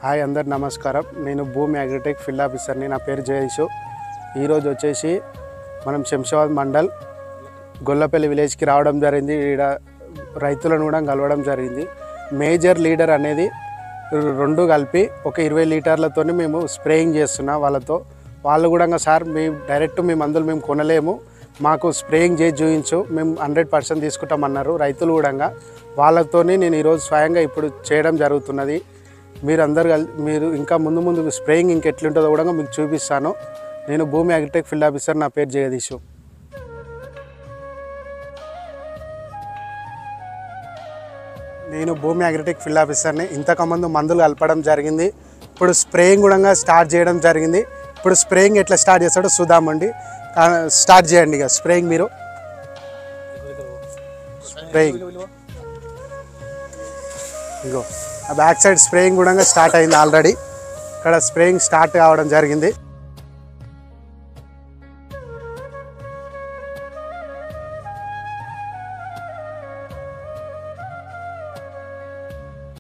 hi అందరు నమస్కారం నేను భూమి అగ్రిటెక్ ఫీల్డ్ ఆఫీసర్ని నా పేరు జయేషు ఈరోజు వచ్చేసి మనం శంషాబాద్ మండల్ గొల్లపల్లి విలేజ్కి రావడం జరిగింది ఈడ రైతులను కూడా కలవడం జరిగింది మేజర్ లీడర్ అనేది రెండు కలిపి ఒక ఇరవై లీటర్లతో మేము స్ప్రేయింగ్ చేస్తున్నాం వాళ్ళతో వాళ్ళు కూడా సార్ మేము డైరెక్ట్ మీ మందులు మేము కొనలేము మాకు స్ప్రేయింగ్ చేసి చూపించు మేము హండ్రెడ్ పర్సెంట్ తీసుకుంటామన్నారు రైతులు కూడా వాళ్ళతోని నేను ఈరోజు స్వయంగా ఇప్పుడు చేయడం జరుగుతున్నది మీరు అందరు కల్ మీరు ఇంకా ముందు ముందు స్ప్రేయింగ్ ఇంకెట్లుంటుందో కూడా మీకు చూపిస్తాను నేను భూమి అగ్రిటెక్ ఫీల్డ్ ఆఫీసర్ నా పేరు జగదీషు నేను భూమి అగ్రిటెక్ ఫీల్డ్ ఆఫీసర్ని ఇంతకుముందు మందులు కలపడం జరిగింది ఇప్పుడు స్ప్రేయింగ్ కూడా స్టార్ట్ చేయడం జరిగింది ఇప్పుడు స్ప్రేయింగ్ ఎట్లా స్టార్ట్ చేస్తాడో చూద్దామండి ఆ, స్టార్ట్ చేయండి ఇక స్ప్రేయింగ్ మీరు స్ప్రేయింగ్ ఇగో ఆ బ్యాక్ సైడ్ స్ప్రేయింగ్ కూడా స్టార్ట్ అయింది ఆల్రెడీ ఇక్కడ స్ప్రేయింగ్ స్టార్ట్ కావడం జరిగింది